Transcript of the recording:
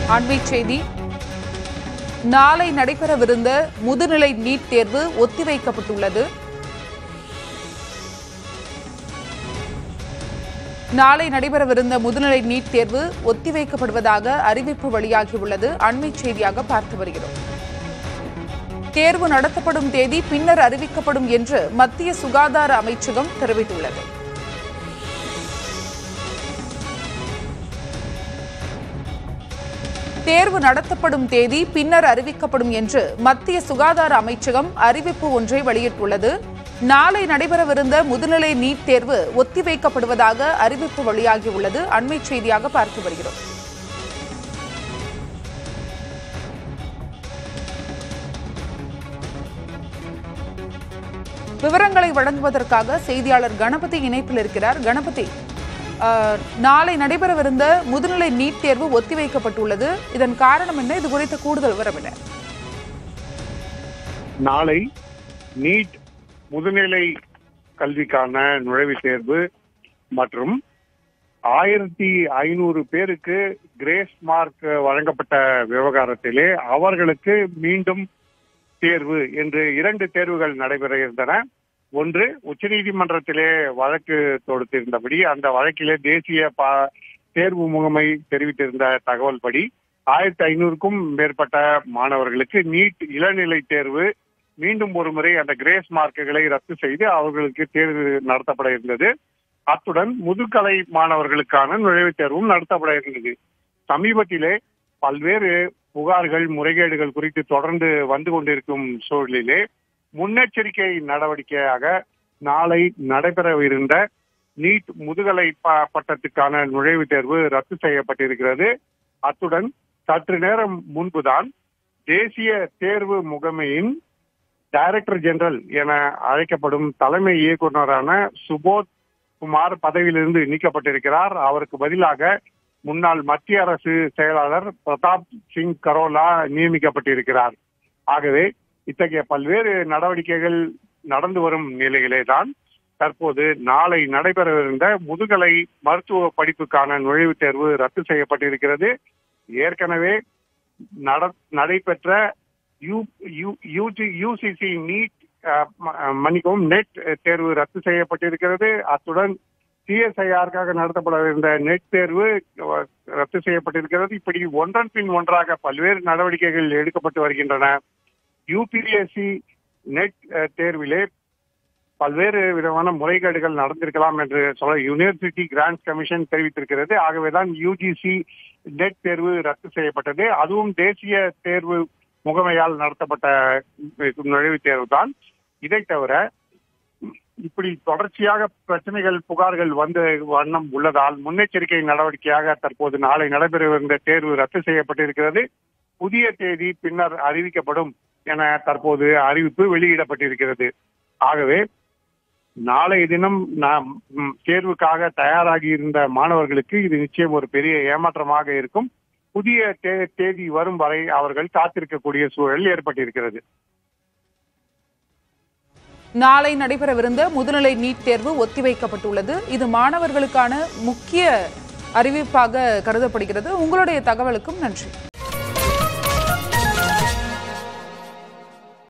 அண்மைச் செய்தி நாளை நடைபெறவிருந்த முதுநிலை நீட் தேர்வு ஒத்திவைக்கப்பட்டுள்ளது நாளை நடைபெறவிருந்த முதுநிலை நீட் தேர்வு ஒத்திவைக்கப்படுவதாக அறிவிப்பு வெளியாகியுள்ளது அண்மைச் செய்தியாக பார்த்து வருகிறோம் தேர்வு நடத்தப்படும் தேதி பின்னர் அறிவிக்கப்படும் என்று மத்திய சுகாதார அமைச்சகம் தெரிவித்துள்ளது தேர்வு நடத்தப்படும் தேதி பின்னர் அறிவிக்கப்படும் என்று மத்திய சுகாதார அமைச்சகம் அறிவிப்பு ஒன்றை வெளியிட்டுள்ளது நாளை நடைபெறவிருந்த முதுநிலை நீட் தேர்வு ஒத்திவைக்கப்படுவதாக அறிவிப்பு வெளியாகியுள்ளது அண்மைச் செய்தியாக பார்த்து வருகிறோம் விவரங்களை வழங்குவதற்காக செய்தியாளர் கணபதி இணைப்பில் இருக்கிறார் கணபதி அஹ், நாளை நடைபெறவிருந்த முதுநிலை நீட் தேர்வு ஒத்திவைக்கப்பட்டுள்ளது இதன் காரணம் என்ன இது குறித்த கூடுதல் விவரம் என்ன நாளை நீட் முதுநிலை கல்விக்கான நுழைவுத் தேர்வு மற்றும் ஆயிரத்தி ஐநூறு பேருக்கு கிரேஸ் மார்க் வழங்கப்பட்ட விவகாரத்திலே அவர்களுக்கு மீண்டும் தேர்வு என்று இரண்டு தேர்வுகள் நடைபெற இருந்தன ஒன்று உச்சநீதிமன்றத்திலே வழக்கு தொடுத்திருந்தபடி அந்த வழக்கிலே தேசிய பா- தேர்வு முகமை தெரிவித்திருந்த தகவல் படி ஆயிரத்தி ஐநூறுக்கும் மேற்பட்ட மாணவர்களுக்கு நீட் இளநிலை தேர்வு மீண்டும் ஒரு முறை அந்த கிரேஸ் மார்க்குகளை ரத்து செய்து அவர்களுக்கு தேர்வு நடத்தப்பட இருந்தது அத்துடன் முதுகலை மாணவர்களுக்கான நுழைவுத் தேர்வும் நடத்தப்பட இருந்தது சமீபத்திலே பல்வேறு புகார்கள் முறைகேடுகள் குறித்து தொடர்ந்து வந்து கொண்டிருக்கும் சூழலிலே முன்னெச்சரிக்கை நடவடிக்கையாக நாளை நடைபெறவிருந்த நீட் முதுகலை ப- பட்டத்துக்கான நுழைவுத் தேர்வு ரத்து செய்யப்பட்டிருக்கிறது அத்துடன் சற்று நேரம் முன்புதான் தேசிய தேர்வு முகமையின் டைரக்டர் ஜெனரல் என அழைக்கப்படும் தலைமை இயக்குநரான சுபோத் குமார் பதவியிலிருந்து நீக்கப்பட்டிருக்கிறார் அவருக்கு பதிலாக முன்னாள் மத்திய அரசு செயலாளர் பிரதாப் சிங் கரோலா நியமிக்கப்பட்டிருக்கிறார் ஆகவே இத்தகைய பல்வேறு நடவடிக்கைகள் நடந்து வரும் நிலையிலே தான் தற்போது நாளை நடைபெறவிருந்த முதுகலை மருத்துவ படிப்புக்கான நுழைவுத் தேர்வு ரத்து செய்யப்பட்டிருக்கிறது ஏற்கனவே நட- நடைபெற்ற யூசிசி நீட் மன்னிக்கவும் நெட் தேர்வு ரத்து செய்யப்பட்டிருக்கிறது அத்துடன் சிஎஸ்ஐஆருக்காக நடத்தப்படவிருந்த நெட் தேர்வு அஹ், ரத்து செய்யப்பட்டிருக்கிறது இப்படி ஒன்றன் பின் ஒன்றாக பல்வேறு நடவடிக்கைகள் எடுக்கப்பட்டு வருகின்றன யூபிஎஸ்சி நெட் அஹ், தேர்விலே பல்வேறு விதமான முறைகேடுகள் நடந்திருக்கலாம் என்று சொல்ல யூனிவர்சிட்டி கிராண்ட்ஸ் கமிஷன் தெரிவித்திருக்கிறது ஆகவேதான் யூஜிசி நெட் தேர்வு ரத்து செய்யப்பட்டது அதுவும் தேசிய தேர்வு முகமையால் நடத்தப்பட்ட நுழைவுத் தேர்வு தான் இதை தவிர இப்படி தொடர்ச்சியாக பிரச்சனைகள் புகார்கள் வந்த வண்ணம் உள்ளதால் முன்னெச்சரிக்கை நடவடிக்கையாக தற்போது நாளை நடைபெறவிருந்த தேர்வு ரத்து செய்யப்பட்டிருக்கிறது புதிய தேதி பின்னர் அறிவிக்கப்படும் என தற்போது அறிவிப்பு வெளியிடப்பட்டிருக்கிறது ஆகவே நாளைய தினம் நாம் ம், தேர்வுக்காக தயாராகி இருந்த மாணவர்களுக்கு இது நிச்சயம் ஒரு பெரிய ஏமாற்றமாக இருக்கும் புதிய தே- தேதி வரும் வரை அவர்கள் காத்திருக்கக்கூடிய சூழல் ஏற்பட்டிருக்கிறது நாளை நடைபெறவிருந்த முதுநிலை நீட் தேர்வு ஒத்திவைக்கப்பட்டுள்ளது இது மாணவர்களுக்கான முக்கிய அறிவிப்பாக கருதப்படுகிறது உங்களுடைய தகவலுக்கும் நன்றி